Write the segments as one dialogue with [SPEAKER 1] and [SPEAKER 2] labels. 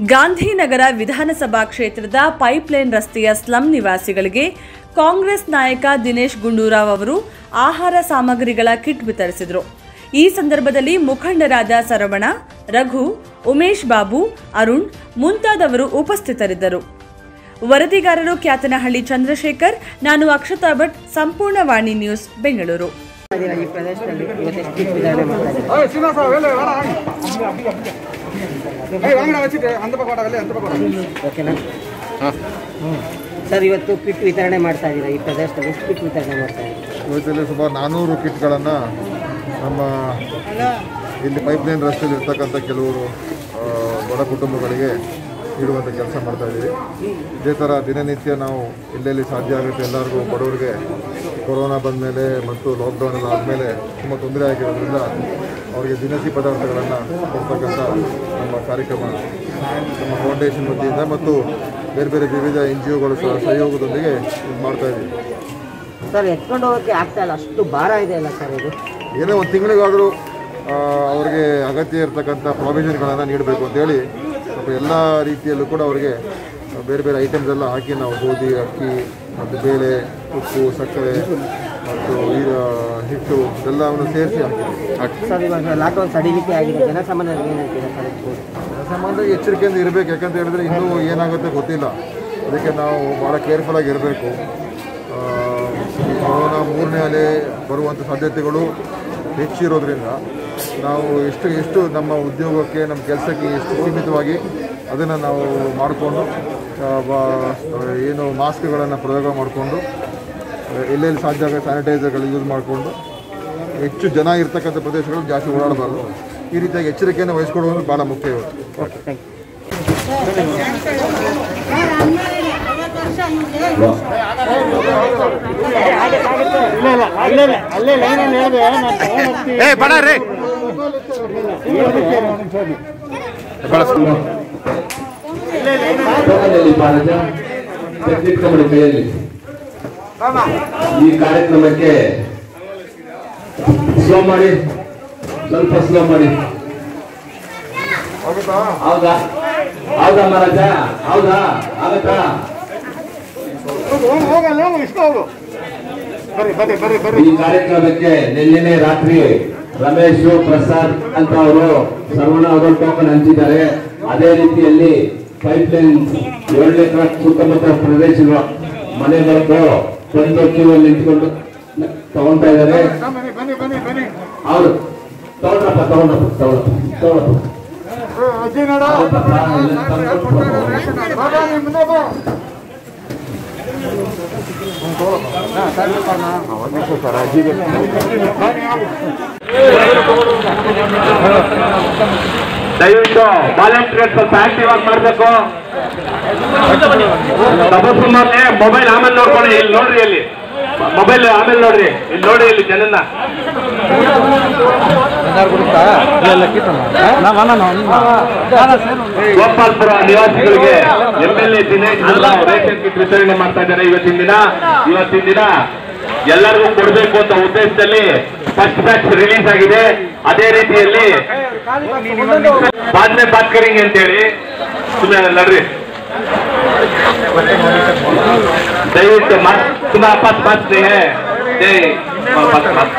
[SPEAKER 1] ಗಾಂಧಿನಗರ ವಿಧಾನಸಭಾ ಕ್ಷೇತ್ರದ ಪೈಪ್ಲೈನ್ ರಸ್ತೆಯ ಸ್ಲಂ ನಿವಾಸಿಗಳಿಗೆ ಕಾಂಗ್ರೆಸ್ ನಾಯಕ ದಿನೇಶ್ ಗುಂಡೂರಾವ್ ಅವರು ಆಹಾರ ಸಾಮಗ್ರಿಗಳ ಕಿಟ್ ವಿತರಿಸಿದರು ಈ ಸಂದರ್ಭದಲ್ಲಿ ಮುಖಂಡರಾದ ಸರವಣ ರಘು ಉಮೇಶ್ ಬಾಬು ಅರುಣ್ ಮುಂತಾದವರು ಉಪಸ್ಥಿತರಿದ್ದರು ವರದಿಗಾರರು ಕ್ಯಾತನಹಳ್ಳಿ ಚಂದ್ರಶೇಖರ್ ನಾನು ಅಕ್ಷತಾ ಭಟ್ ಸಂಪೂರ್ಣ ವಾಣಿ ನ್ಯೂಸ್ ಬೆಂಗಳೂರು
[SPEAKER 2] ಈ ಪ್ರದೇಶದಲ್ಲಿ ಇವತ್ತು ಎಷ್ಟು ಕಿಟ್ ವಿತರಣೆ ಮಾಡ್ತಾ ಇದ್ದಾರೆ
[SPEAKER 3] ஏய் சீனிவாசா வெளில வாடா ஏய் வாங்கடா வச்சுட்டு அந்த பக்கம் வாடா வெளில அந்த பக்கம் வாடா
[SPEAKER 2] ಓಕೆನಾ ಸರ್ ಇವತ್ತು ಕಿಟ್ ವಿತರಣೆ ಮಾಡ್ತಾ ಇದ್ದೀರಾ ಈ ಪ್ರದೇಶದಲ್ಲಿ ಎಷ್ಟು ಕಿಟ್ ವಿತರಣೆ ಮಾಡ್ತಾ ಇದ್ದೀರಾ
[SPEAKER 4] ಇವತ್ತಲ್ಲಿ ಸುಮಾರು ನಾನ್ನೂರು ಕಿಟ್ಗಳನ್ನು ನಮ್ಮ ಇಲ್ಲಿ ಪೈಪ್ಲೈನ್ ರಸ್ತೆಯಲ್ಲಿ ಇರ್ತಕ್ಕಂಥ ಕೆಲವರು ಆ, ಬಡ ಕುಟುಂಬಗಳಿಗೆ ನೀಡುವಂಥ ಕೆಲಸ ಮಾಡ್ತಾ ಇದ್ದೀವಿ ಇದೇ ಥರ ದಿನನಿತ್ಯ ನಾವು ಎಲ್ಲೆಲ್ಲಿ ಸಾಧ್ಯ ಆಗುತ್ತೆ ಎಲ್ಲರಿಗೂ ಬಡವರಿಗೆ ಕೊರೋನಾ ಬಂದ ಮೇಲೆ ಮತ್ತು ಲಾಕ್ಡೌನ್ ಎಲ್ಲ ಆದಮೇಲೆ ತುಂಬ ತೊಂದರೆ ಆಗಿರೋದ್ರಿಂದ ಅವರಿಗೆ ದಿನಸಿ ಪದಾರ್ಥಗಳನ್ನು ಕೊಡ್ತಕ್ಕಂಥ ನಮ್ಮ ಕಾರ್ಯಕ್ರಮ ನಮ್ಮ ಫೌಂಡೇಶನ್ ವತಿಯಿಂದ ಮತ್ತು ಬೇರೆ ಬೇರೆ ವಿವಿಧ ಎನ್ ಜಿ ಒಗಳು ಸಹ ಸಹಯೋಗದೊಂದಿಗೆ ಇದು ಮಾಡ್ತಾ ಇದ್ದೀವಿ
[SPEAKER 2] ಸರ್ ಎತ್ಕೊಂಡು ಹೋಗೋಕ್ಕೆ ಆಗ್ತಾ ಇಲ್ಲ ಅಷ್ಟು ಭಾರ ಇದೆ ಅಲ್ಲ ಸರ್ ಇದು
[SPEAKER 4] ಏನೋ ಒಂದು ತಿಂಗಳಿಗಾದರೂ ಅವರಿಗೆ ಅಗತ್ಯ ಇರತಕ್ಕಂಥ ಪ್ರಾವಿಷನ್ಗಳನ್ನು ನೀಡಬೇಕು ಅಂತೇಳಿ ಸ್ವಲ್ಪ ಎಲ್ಲ ರೀತಿಯಲ್ಲೂ ಕೂಡ ಅವರಿಗೆ ಬೇರೆ ಬೇರೆ ಐಟಮ್ಸ್ ಎಲ್ಲ ಹಾಕಿ ನಾವು ಗೋಧಿ ಅಕ್ಕಿ ಮತ್ತು ಬೇಳೆ ಉಪ್ಪು ಸಕ್ಕರೆ ಮತ್ತು ಈ ಆ, ಹಿಟ್ಟು ಎಲ್ಲವನ್ನು ಸೇರಿಸಿ ಹಾಕಿದ್ದೀವಿ
[SPEAKER 2] ಸರ್ ಇವಾಗ ಲಾಕ್ಡೌನ್ ಸಡಿಲಿಕೆ ಆಗಿದೆ ಜನಸಾಮಾನ್ಯರಿಗೆ ಏನು ಹೇಳ್ತೀರಾ ಸರ್ ಇದು?
[SPEAKER 4] ಸಂಬಂಧ ಎಚ್ಚರಿಕೆಯಿಂದ ಇರಬೇಕು ಯಾಕಂತ ಹೇಳಿದ್ರೆ ಇನ್ನೂ ಏನಾಗುತ್ತೆ ಗೊತ್ತಿಲ್ಲ ಅದಕ್ಕೆ ನಾವು ಭಾಳ ಕೇರ್ಫುಲ್ಲಾಗಿ ಇರಬೇಕು ಕೊರೋನಾ ಮೂರನೇ ಅಲೆ ಬರುವಂಥ ಸಾಧ್ಯತೆಗಳು ಹೆಚ್ಚಿರೋದ್ರಿಂದ ನಾವು ಎಷ್ಟು ಎಷ್ಟು ನಮ್ಮ ಉದ್ಯೋಗಕ್ಕೆ ನಮ್ಮ ಕೆಲಸಕ್ಕೆ ಎಷ್ಟು ಸೀಮಿತವಾಗಿ ಅದನ್ನು ನಾವು ಮಾಡಿಕೊಂಡು ಏನು ಮಾಸ್ಕ್ಗಳನ್ನು ಪ್ರಯೋಗ ಮಾಡಿಕೊಂಡು ಎಲ್ಲೆಲ್ಲಿ ಸಾಧ್ಯ ಆಗ ಸ್ಯಾನಿಟೈಸರ್ಗಳು ಯೂಸ್ ಮಾಡಿಕೊಂಡು ಹೆಚ್ಚು ಜನ ಇರ್ತಕ್ಕಂಥ ಪ್ರದೇಶಗಳು ಜಾಸ್ತಿ ಓಡಾಡಬಾರ್ದು ಈ ರೀತಿಯಾಗಿ ಎಚ್ಚರಿಕೆಯನ್ನು ವಹಿಸ್ಕೊಡುವುದು ಭಾಳ ಮುಖ್ಯ ಇವತ್ತು
[SPEAKER 2] ಓಕೆ ಥ್ಯಾಂಕ್ ಯು
[SPEAKER 5] ಫೋನಲ್ಲಿ ಭಾರತ ತೆಗೆದಿಟ್ಕೊಂಬಿಡಿ ಕೈಯಲ್ಲಿ ಈ ಕಾರ್ಯಕ್ರಮಕ್ಕೆ ಸ್ಲೋ ಮಾಡಿ ಸ್ವಲ್ಪ ಸ್ಲೋ ಮಾಡಿ ಹೌದಾ ಹೌದಾ ಮಹಾರಾಜ ಹೌದಾ ಆಗತ್ತಾ
[SPEAKER 3] ಹೋಗು ಹೋಗಲ್ಲ ಹೋಗು ಇಷ್ಟು ಹೋಗು ಬರ್ರಿ ಬರ್ರಿ ಬರ್ರಿ ಬರ್ರಿ
[SPEAKER 5] ಈ ಕಾರ್ಯಕ್ರಮಕ್ಕೆ ನಿನ್ನೆ ರಾತ್ರಿ ರಮೇಶ್ ಪ್ರಸಾದ್ ಅಂತ ಅವರು ಸರ್ವಣ ಅವರು ಟೋಕನ್ ಹಂಚಿದ್ದಾರೆ ಅದೇ ರೀತಿಯಲ್ಲಿ ಪೈಪ್ ಲೈನ್ ಏಳನೇ ಕ್ರಾಸ್ ಸುತ್ತಮುತ್ತ ಪ್ರದೇಶಗಳು ಮನೆಗಳದ್ದು ಒಂದು ಕ್ಯೂವಲ್ಲಿ ನಿಂತ್ಕೊಂಡು ತಗೊಂತಾ ಇದ್ದಾರೆ
[SPEAKER 3] ಬನ್ನಿ ಬನ್ನಿ ಬನ್ನಿ ಬನ್ನಿ
[SPEAKER 5] ಹೌದು ತಗೊಂಡ್ರಪ್ಪ ತಗೊಂಡ್ರಪ್ಪ ತಗೊಂಡ್ರಪ್ಪ ತಗೊಂಡ್ರಪ್ಪ
[SPEAKER 3] ಏ, ಅಜ್ಜಿ ನೋಡ
[SPEAKER 5] ಹೌದಪ್ಪ, ಎಲ್ಲ ತಂದ್ಕೊಟ್ರು.
[SPEAKER 3] ಬಾಬಾ ನೀ ಮುಂದೆ ಬಾ
[SPEAKER 5] ದಯವಿಟ್ಟು ವಾಲಂಟಿಯರ್ ಸ್ವಲ್ಪ ಆಕ್ಟಿವ್ ಆಗಿ ಮಾಡಬೇಕು ತಪಸ್ಸು ಮಾಡಿ ಮೊಬೈಲ್ ಆಮೇಲೆ ನೋಡ್ಕೊಳ್ಳಿ ಇಲ್ಲಿ ನೋಡ್ರಿ ಅಲ್ಲಿ ಮೊಬೈಲ್ ಆಮೇಲೆ ನೋಡ್ರಿ ಇಲ್ಲಿ ನೋಡಿ ಇಲ್ಲಿ ಜನನ್ನ ಗೋಪಾಲ್ಪುರ ನಿವಾಸಿಗಳಿಗೆ M L A Dinesh Gundu Rao ration kit ವಿತರಣೆ ಮಾಡ್ತಾ ಇದ್ದಾರೆ ಇವತ್ತಿನ ದಿನ ಇವತ್ತಿನ ದಿನ ಎಲ್ಲರಿಗೂ ಕೊಡಬೇಕು ಅಂತ ಉದ್ದೇಶದಲ್ಲಿ ಫಸ್ಟ್ ಬ್ಯಾಚ್ ರಿಲೀಸ್ ಆಗಿದೆ ಅದೇ ರೀತಿಯಲ್ಲಿ ಬಾದ್ಮೆ ಬಾತ್ ಕರಿಂಗ್ ಅಂತೇಳಿ ಸುಮ್ಮನೆ ನಡ್ರಿ ದಯವಿಟ್ಟು ಮತ್ ಸುಮ್ಮನೆ ಅಪಾಸ್ ಮಾಸ್ತಿ ಹೇ ಜೈ ಅಪಾಸ್ ಮಾಸ್ತಿ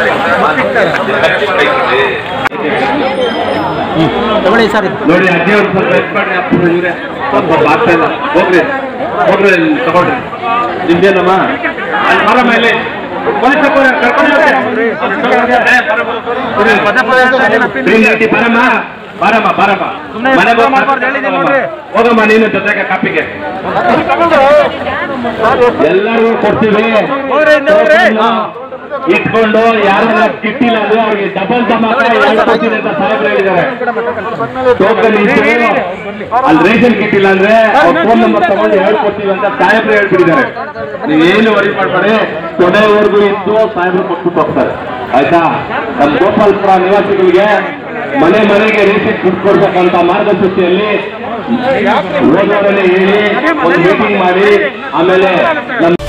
[SPEAKER 2] ತಗೊಳ್ಳಿ ಸರ್ ಇದು
[SPEAKER 5] ನೋಡಿ ಅಜ್ಜಿಯವ್ರು ಸ್ವಲ್ಪ ಹೆಲ್ಪ್ ಮಾಡಿ ಅಪ್ಪ ಇವ್ರೆ ಸ್ವಲ್ಪ ಆಗ್ತಾ ಇಲ್ಲ ಹೋಗ್ರಿ ಹೋಗ್ರಿ ಅಲ್ಲಿ ತಗೊಳ್ರಿ ನಿಮ್ದೇನಮ್ಮ ಅಲ್ಲಿ ಬರ ಮೇಲೆ ಪೊಲೀಸ್ ಅವ್ರು ಕರ್ಕೊಂಡು ಹೋಗ್ರಿ. ಏ, ಬರಮ್ಮ. Green light ಬರಮ್ಮ ಬರಮ್ಮ ಬರಮ್ಮ ಮನೆಗೆ ಹೋಗಿ ಹೋಗಮ್ಮ ನೀನು ಜೊತೆಗೆ ಕಾಪಿಗೆ ಎಲ್ಲರಿಗೂ ಕೊಡ್ತೀವಿ ಇಟ್ಕೊಂಡು ಯಾರು ಕಿಟ್ಟಿಲ್ಲ ಅಂದ್ರೆ ಅವ್ರಿಗೆ ಡಬಲ್ ಧಮಾಕ ಎರಡು ಕೊಡ್ತೀನಿ ಅಂತ ಸಾಹೇಬ್ರು ಹೇಳಿದ್ದಾರೆ ಟೋಕನ್ ಇಟ್ಟು ಅಲ್ಲಿ ರೇಷನ್ ಕಿಟ್ಟಿಲ್ಲ ಅಂದ್ರೆ ಅವ್ರ ಫೋನ್ ನಂಬರ್ ತಗೊಂಡು ಹೇಳ್ಕೊಡ್ತೀವಿ ಅಂತ ಸಾಹೇಬ್ರು ಹೇಳ್ಬಿಟ್ಟಿದ್ದಾರೆ ನೀವೇನು ವರಿ ಮಾಡ್ಬೇಡಿ ಕೊನೆವರೆಗೂ ಇದ್ದು ಸಾಹೇಬ್ರು ಕೊಟ್ಬಿಟ್ಟು ಹೋಗ್ತಾರೆ ಆಯ್ತಾ ನಮ್ಮ ಗೋಪಾಲ್ಪುರ ನಿವಾಸಿಗಳಿಗೆ ಮನೆ ಮನೆಗೆ ರೇಷನ್ ಕಿಟ್ ಕೊಡ್ಬೇಕಂತ ಮಾರ್ಗಸೂಚಿಯಲ್ಲಿ ಹೋದವರನ್ನೇ ಹೇಳಿ ಒಂದು ಮೀಟಿಂಗ್ ಮಾಡಿ ಆಮೇಲೆ ನಮ್ಮ